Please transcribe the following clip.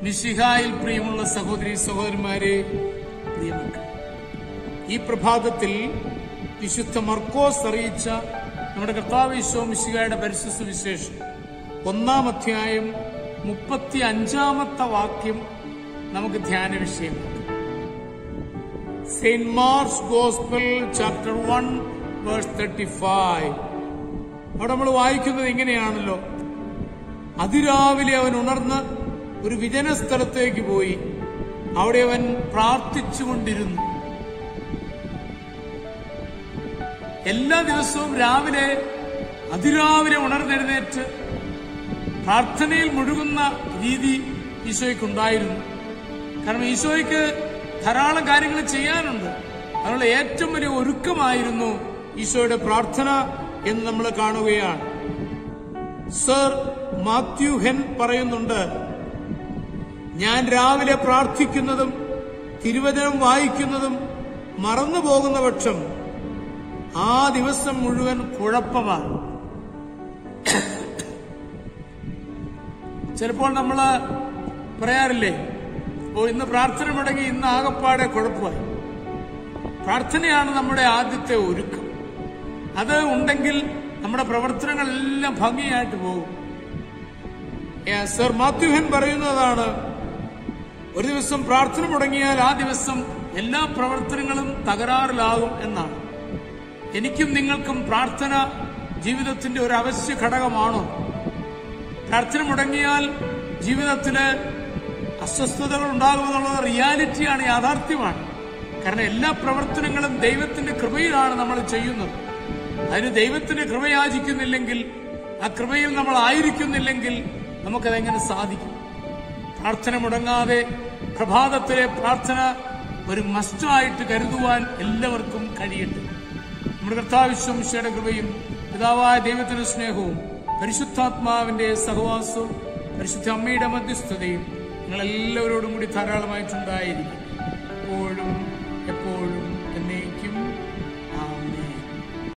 മിശിഹായിൽ പ്രിയമുള്ള സഹോദരി സഹോദരന്മാരെ പ്രിയമക്കൾ ഈ പ്രഭാതത്തിൽ വിശുദ്ധ മർക്കോസ് അറിയിച്ച നമ്മുടെ കർത്താവിശ്വ മിശിഹായുടെ പരിശുദ്ധ വിശേഷം ഒന്നാം അധ്യായം മുപ്പത്തി അഞ്ചാമത്തെ വാക്യം നമുക്ക് ധ്യാന വിഷയമാക്കാം Saint Mark's gospel chapter one verse thirty five അവിടെ നമ്മൾ വായിക്കുന്നത് ഇങ്ങനെയാണല്ലോ അതിരാവിലെ അവൻ ഉണർന്ന് ഒരു വിജന സ്ഥലത്തേക്ക് പോയി അവിടെ അവൻ പ്രാർത്ഥിച്ചുകൊണ്ടിരുന്നു എല്ലാ ദിവസവും രാവിലെ അതിരാവിലെ ഉണർന്നെഴുന്നേറ്റ് പ്രാർത്ഥനയിൽ മുഴുകുന്ന രീതി ഈശോയ്ക്കുണ്ടായിരുന്നു കാരണം ഈശോയ്ക്ക് ധാരാളം കാര്യങ്ങൾ ചെയ്യാനുണ്ട് അതിനുള്ള ഏറ്റവും വലിയ ഒരുക്കമായിരുന്നു ഈശോയുടെ പ്രാർത്ഥന എന്ന് നമ്മൾ കാണുകയാണ് സർ മാത്യു ഹെൻ പറയുന്നുണ്ട് ഞാൻ രാവിലെ പ്രാർത്ഥിക്കുന്നതും തിരുവചനം വായിക്കുന്നതും മറന്നു പോകുന്ന പക്ഷം ആ ദിവസം മുഴുവൻ കുഴപ്പമാണ് ചിലപ്പോൾ നമ്മൾ പറയാറില്ലേ ഓ ഇന്ന് പ്രാർത്ഥന മുടങ്ങി ഇന്ന് ആകപ്പാടെ കുഴപ്പമായി പ്രാർത്ഥനയാണ് നമ്മുടെ ആദ്യത്തെ ഒരുക്കം അത് ഉണ്ടെങ്കിൽ നമ്മുടെ പ്രവർത്തനങ്ങളെല്ലാം ഭംഗിയായിട്ട് പോകും ഏ, സർ മാത്യുഹൻ പറയുന്നതാണ് ഒരു ദിവസം പ്രാർത്ഥന മുടങ്ങിയാൽ ആ ദിവസം എല്ലാ പ്രവർത്തനങ്ങളും തകരാറിലാകും എന്നാണ് എനിക്കും നിങ്ങൾക്കും പ്രാർത്ഥന ജീവിതത്തിന്റെ ഒരു അവശ്യ ഘടകമാണോ പ്രാർത്ഥന മുടങ്ങിയാൽ ജീവിതത്തില് അസ്വസ്ഥതകൾ ഉണ്ടാകുമെന്നുള്ളത് റിയാലിറ്റിയാണ് യാഥാർത്ഥ്യമാണ് കാരണം എല്ലാ പ്രവർത്തനങ്ങളും ദൈവത്തിന്റെ കൃപയിലാണ് നമ്മൾ ചെയ്യുന്നത് അതിന് ദൈവത്തിന്റെ കൃപ യാചിക്കുന്നില്ലെങ്കിൽ ആ കൃപയിൽ നമ്മൾ ആയിരിക്കുന്നില്ലെങ്കിൽ നമുക്കതെങ്ങനെ സാധിക്കും പ്രാർത്ഥന മുടങ്ങാതെ പ്രഭാതത്തിലെ പ്രാർത്ഥന ഒരു മസ്റ്റായിട്ട് കരുതുവാൻ എല്ലാവർക്കും കഴിയട്ടെ നമ്മുടെ കർത്താവിശ്വംശയുടെ കൃപയും പിതാവായ ദൈവത്തിന്റെ സ്നേഹവും പരിശുദ്ധാത്മാവിന്റെ സഹവാസവും പരിശുദ്ധ അമ്മയുടെ മധ്യസ്ഥതയും നിങ്ങളെല്ലാവരോടും കൂടി ധാരാളമായിട്ടുണ്ടായിരിക്കും എപ്പോഴും എപ്പോഴും